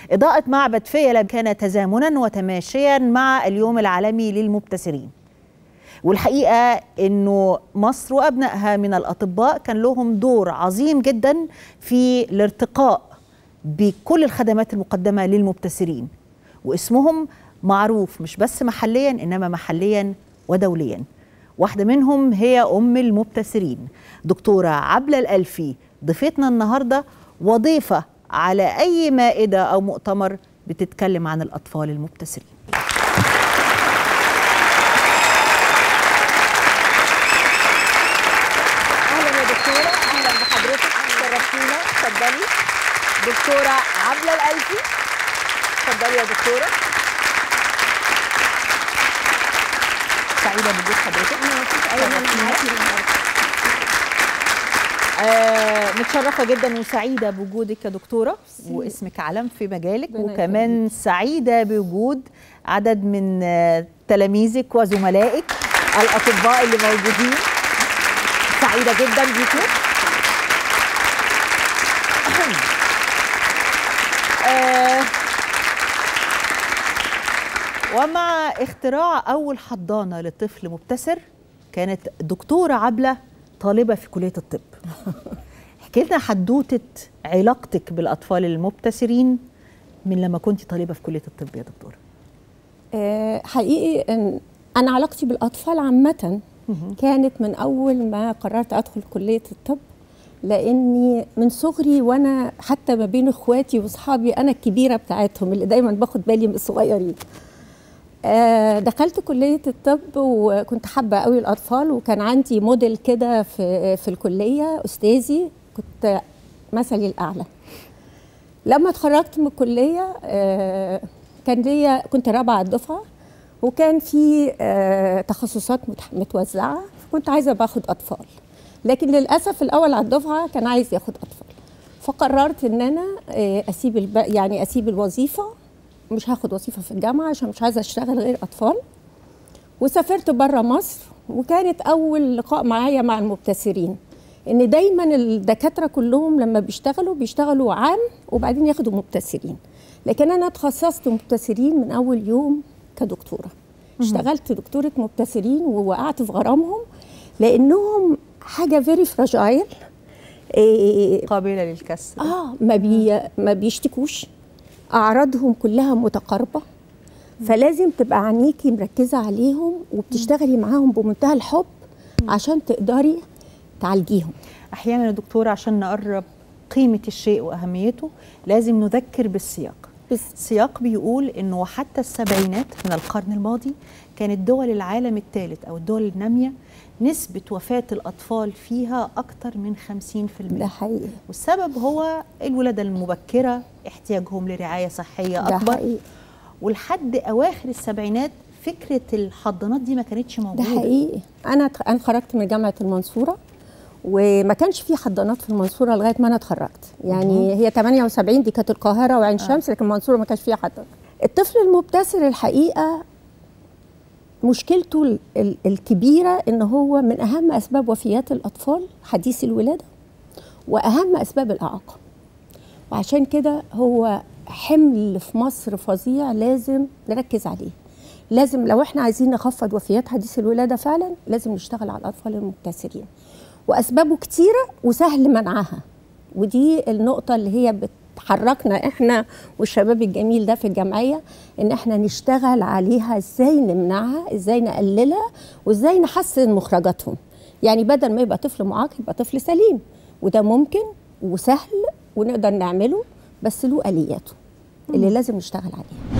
إضاءة معبد فيلة كان تزامنا وتماشيا مع اليوم العالمي للمبتسرين والحقيقة أنه مصر وأبنائها من الأطباء كان لهم دور عظيم جدا في الارتقاء بكل الخدمات المقدمة للمبتسرين واسمهم معروف مش بس محليا إنما محليا ودوليا واحدة منهم هي أم المبتسرين دكتورة عبلة الألفي ضيفتنا النهاردة وضيفة على أي مائدة أو مؤتمر بتتكلم عن الأطفال المبتسرين أهلا يا دكتورة أهلا بحضرتك شرفتينا اتفضلي دكتورة عبلة الألفي اتفضلي يا دكتورة سعيدة بوجود حضرتك آه متشرفة جدا وسعيدة بوجودك يا دكتورة واسمك علم في مجالك وكمان سعيدة بوجود عدد من آه تلاميذك وزملائك الأطباء اللي موجودين سعيدة جدا بيكم آه ومع اختراع أول حضانة لطفل مبتسر كانت دكتورة عبلة طالبة في كلية الطب احكي لنا حدوتة علاقتك بالأطفال المبتسرين من لما كنت طالبة في كلية الطب يا دكتورة آه، حقيقي إن انا علاقتي بالاطفال عامه كانت من اول ما قررت ادخل كليه الطب لاني من صغري وانا حتى ما بين اخواتي واصحابي انا الكبيره بتاعتهم اللي دايما باخد بالي من الصغيرين آه، دخلت كليه الطب وكنت حابه قوي الاطفال وكان عندي موديل كده في في الكليه استاذي كنت مثلي الاعلى لما اتخرجت من الكليه آه، كان ليا كنت رابعه الدفعه وكان في آه، تخصصات متح- متوزعه كنت عايزه باخد اطفال لكن للاسف الاول على الدفعه كان عايز ياخد اطفال فقررت ان انا آه، اسيب الب... يعني اسيب الوظيفه مش هاخد وظيفه في الجامعه عشان مش عايزه اشتغل غير اطفال وسافرت بره مصر وكانت اول لقاء معايا مع المبتسرين ان دايما الدكاتره كلهم لما بيشتغلوا بيشتغلوا عام وبعدين ياخدوا مبتسرين لكن انا اتخصصت مبتسرين من اول يوم كدكتوره اشتغلت دكتوره مبتسرين ووقعت في غرامهم لانهم حاجه فيري فراجايل إيه قابلة للكسر اه ما بي ما بيشتكوش اعراضهم كلها متقاربه فلازم تبقى عينيكي مركزه عليهم وبتشتغلي معاهم بمنتهى الحب عشان تقدري تعالجيهم أحيانا يا دكتورة عشان نقرب قيمة الشيء وأهميته لازم نذكر بالسياق بس السياق بيقول انه حتى السبعينات من القرن الماضي كانت دول العالم الثالث او الدول الناميه نسبه وفاه الاطفال فيها اكثر من 50% ده حقيقي والسبب هو الولاده المبكره احتياجهم لرعايه صحيه ده اكبر حقيقي ولحد اواخر السبعينات فكره الحضانات دي ما كانتش ده موجوده حقيقي انا انا اتخرجت من جامعه المنصوره وما كانش في حضانات في المنصوره لغايه ما انا اتخرجت يعني هي 78 دي كانت القاهره وعين شمس لكن المنصوره ما كانش فيها حضانه الطفل المبتسر الحقيقه مشكلته ال- ال- الكبيره ان هو من اهم اسباب وفيات الاطفال حديث الولاده واهم اسباب الاعاقه وعشان كده هو حمل في مصر فظيع لازم نركز عليه لازم لو احنا عايزين نخفض وفيات حديث الولاده فعلا لازم نشتغل على الاطفال المبتسرين واسبابه كتيره وسهل منعها ودي النقطه اللي هي بتحركنا احنا والشباب الجميل ده في الجمعيه ان احنا نشتغل عليها ازاي نمنعها ازاي نقللها وازاي نحسن مخرجاتهم يعني بدل ما يبقى طفل معاق يبقى طفل سليم وده ممكن وسهل ونقدر نعمله بس له الياته اللي لازم نشتغل عليها